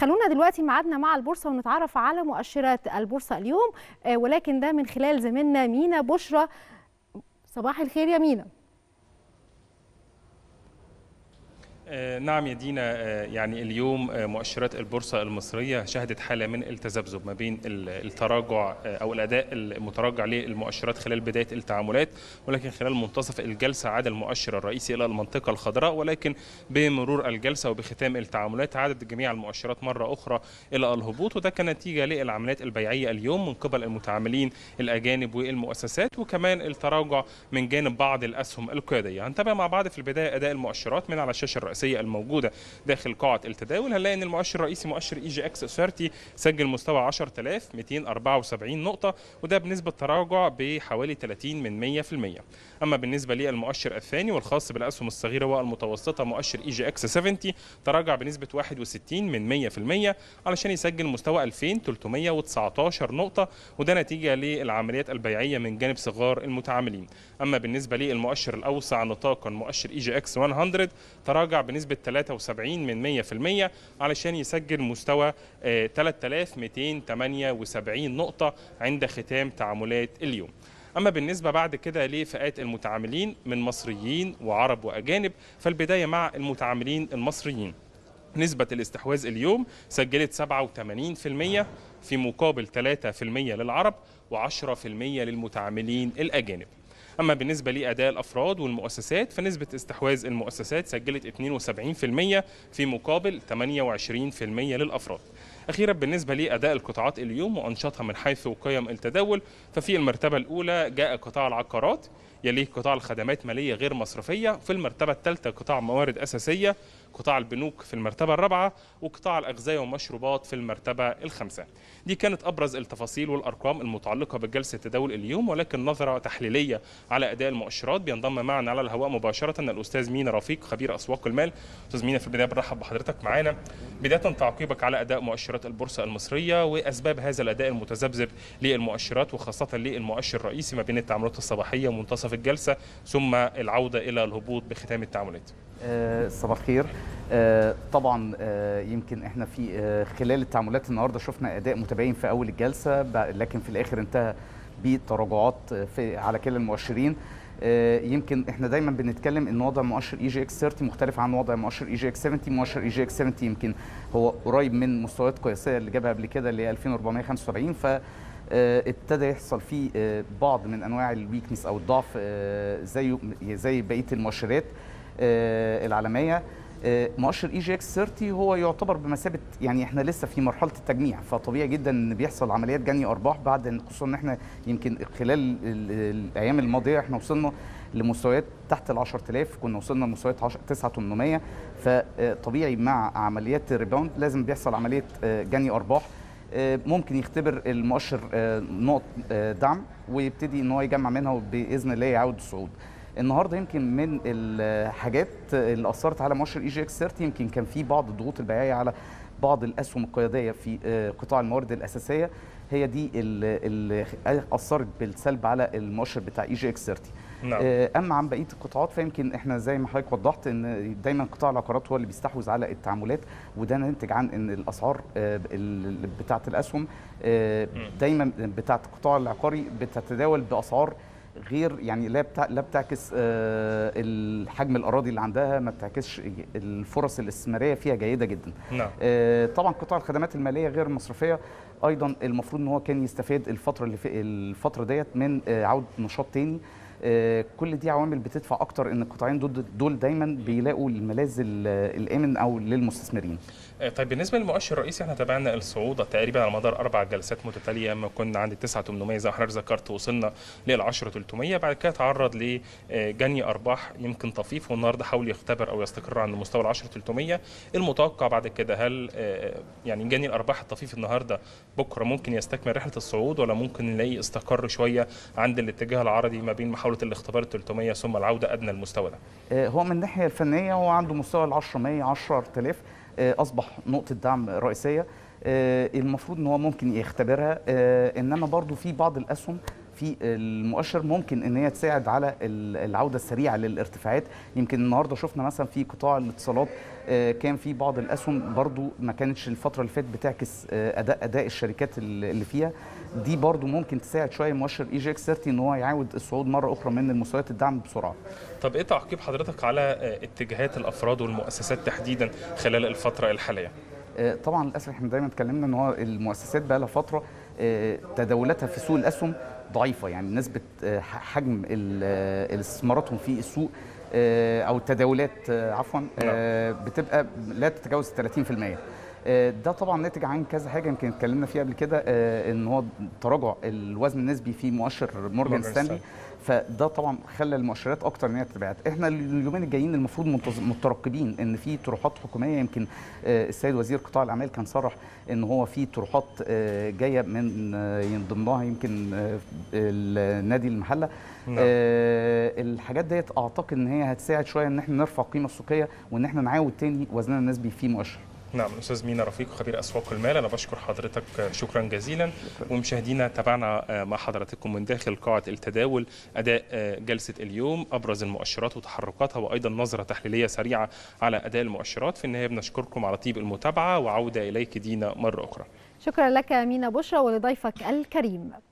خلونا دلوقتي ميعادنا مع البورصه ونتعرف على مؤشرات البورصه اليوم ولكن ده من خلال زميلنا مينا بشرى صباح الخير يا مينا نعم يا دينا يعني اليوم مؤشرات البورصة المصرية شهدت حالة من التذبذب ما بين التراجع أو الأداء المتراجع للمؤشرات خلال بداية التعاملات ولكن خلال منتصف الجلسة عاد المؤشر الرئيسي إلى المنطقة الخضراء ولكن بمرور الجلسة وبختام التعاملات عادت جميع المؤشرات مرة أخرى إلى الهبوط وده كان نتيجة للعمليات البيعية اليوم من قبل المتعاملين الأجانب والمؤسسات وكمان التراجع من جانب بعض الأسهم القيادية هنتابع مع بعض في البداية أداء المؤشرات من على الشاشة الرئيسية الرئيسيه الموجوده داخل قاعه التداول هنلاقي ان المؤشر الرئيسي مؤشر اي جي اكس 30 سجل مستوى 10274 نقطه وده بنسبه تراجع بحوالي 30 من 100% اما بالنسبه للمؤشر الثاني والخاص بالاسهم الصغيره والمتوسطه مؤشر اي جي اكس 70 تراجع بنسبه 61 من 100% علشان يسجل مستوى 2319 نقطه وده نتيجه للعمليات البيعيه من جانب صغار المتعاملين اما بالنسبه للمؤشر الاوسع نطاقا مؤشر اي جي اكس 100 تراجع بنسبه 73 من 100% علشان يسجل مستوى 3278 نقطه عند ختام تعاملات اليوم اما بالنسبه بعد كده لفئات المتعاملين من مصريين وعرب واجانب فالبدايه مع المتعاملين المصريين نسبة الاستحواذ اليوم سجلت 87% في مقابل 3% للعرب و10% للمتعاملين الأجانب أما بالنسبة لأداء الأفراد والمؤسسات فنسبة استحواذ المؤسسات سجلت 72% في مقابل 28% للأفراد أخيرا بالنسبة لأداء القطاعات اليوم وأنشطها من حيث قيم التداول ففي المرتبة الأولى جاء قطاع العقارات يليه قطاع الخدمات مالية غير مصرفية في المرتبة الثالثة قطاع موارد أساسية قطاع البنوك في المرتبة الرابعة وقطاع الأغذية والمشروبات في المرتبة الخامسة دي كانت أبرز التفاصيل والأرقام المتعلقة بجلسة تداول اليوم ولكن نظرة تحليلية على أداء المؤشرات بينضم معنا على الهواء مباشرة الأستاذ مينا رفيق خبير أسواق المال أستاذ مينا في البداية برحب بحضرتك معانا بداية تعقيبك على أداء مؤشرات البورصة المصرية وأسباب هذا الأداء المتذبذب للمؤشرات وخاصة للمؤشر الرئيسي ما بين التعاملات الصباحية ومنتصف الجلسة ثم العودة إلى الهبوط بختام التعاملات صباح الخير آه طبعا آه يمكن احنا في آه خلال التعاملات النهارده شفنا اداء متباين في اول الجلسه لكن في الاخر انتهى بتراجعات في على كلا المؤشرين يمكن احنا دايما بنتكلم ان وضع مؤشر اي جي اكس 30 مختلف عن وضع مؤشر اي جي اكس 70 مؤشر اي جي اكس 70 يمكن هو قريب من مستويات قياسيه اللي جابها قبل كده اللي هي 2475 ف ابتدى يحصل فيه بعض من انواع الويكنس او الضعف زي زي بقيه المؤشرات العالميه مؤشر اي جي اكس 30 هو يعتبر بمثابه يعني احنا لسه في مرحله التجميع فطبيعي جدا ان بيحصل عمليات جني ارباح بعد خصوصا ان احنا يمكن خلال الايام الماضيه احنا وصلنا لمستويات تحت ال 10000 كنا وصلنا لمستويات 9800 فطبيعي مع عمليات الريباوند لازم بيحصل عمليه جني ارباح ممكن يختبر المؤشر نقط دعم ويبتدي ان هو يجمع منها وباذن الله يعود الصعود النهارده يمكن من الحاجات اللي اثرت على مؤشر اي جي اكس 30 يمكن كان في بعض الضغوط البيعيه على بعض الاسهم القياديه في قطاع الموارد الاساسيه هي دي اللي اثرت بالسلب على المؤشر بتاع اي جي اكس 30 نعم. اما عن بقيه القطاعات فيمكن احنا زي ما حضرتك وضحت ان دايما قطاع العقارات هو اللي بيستحوذ على التعاملات وده ناتج عن ان الاسعار بتاعه الاسهم دايما بتاعه القطاع العقاري بتتداول باسعار غير يعني لا بتع... لا بتعكس آه الحجم الاراضي اللي عندها ما بتعكسش الفرص الاستثماريه فيها جيده جدا نعم. آه طبعا قطاع الخدمات الماليه غير المصرفيه ايضا المفروض ان هو كان يستفاد الفتره اللي في الفتره ديت من آه عوده نشاط تاني آه كل دي عوامل بتدفع اكتر ان القطاعين دول دول دايما بيلاقوا الملاذ الامن او للمستثمرين طيب بالنسبه للمؤشر الرئيسي احنا تابعنا الصعود تقريبا على مدار اربع جلسات متتاليه اما كنا عند 9800 زي ما حضرتك ذكرت وصلنا لل 10300 بعد كده تعرض لجني ارباح يمكن طفيف والنهارده حاول يختبر او يستقر عند مستوى ال 10300 المتوقع بعد كده هل يعني جني الارباح الطفيف النهارده بكره ممكن يستكمل رحله الصعود ولا ممكن نلاقي استقر شويه عند الاتجاه العرضي ما بين محاوله الاختبار ال 300 ثم العوده ادنى المستوى ده هو من الناحيه الفنيه هو عنده مستوى ال 10100 10000 اصبح نقطه دعم رئيسيه المفروض ان هو ممكن يختبرها انما برضو في بعض الاسهم في المؤشر ممكن ان هي تساعد على العوده السريعه للارتفاعات يمكن النهارده شفنا مثلا في قطاع الاتصالات كان في بعض الاسهم برضو ما كانتش الفتره اللي فاتت بتعكس اداء اداء الشركات اللي فيها دي برضو ممكن تساعد شويه مؤشر اي جي اكس 30 ان هو يعاود الصعود مره اخرى من المستويات الدعم بسرعه طب ايه تعقيب حضرتك على اتجاهات الافراد والمؤسسات تحديدا خلال الفتره الحاليه طبعا للاسف احنا دايما اتكلمنا ان هو المؤسسات بقى لها فتره تداولاتها في سوق الاسهم ضعيفه يعني نسبه حجم استثماراتهم في السوق او التداولات عفوا بتبقى لا تتجاوز 30% ده طبعا ناتج عن كذا حاجه يمكن اتكلمنا فيها قبل كده ان هو تراجع الوزن النسبي في مؤشر مورجان ستانلي فده طبعا خلى المؤشرات اكتر ان هي تتبعت احنا اليومين الجايين المفروض مترقبين ان في طروحات حكوميه يمكن السيد وزير قطاع الاعمال كان صرح ان هو في طروحات جايه من ضمنها يمكن النادي المحله نعم. الحاجات ديت اعتقد ان هي هتساعد شويه ان احنا نرفع القيمه السوقيه وان احنا نعاود تاني وزننا النسبي في مؤشر نعم الاستاذ مينا رفيق خبير اسواق المال انا بشكر حضرتك شكرا جزيلا ومشاهدينا تابعنا مع حضراتكم من داخل قاعه التداول اداء جلسه اليوم ابرز المؤشرات وتحركاتها وايضا نظره تحليليه سريعه على اداء المؤشرات في النهايه بنشكركم على طيب المتابعه وعوده اليك دينا مره اخرى شكرا لك مينا بشرى ولضيفك الكريم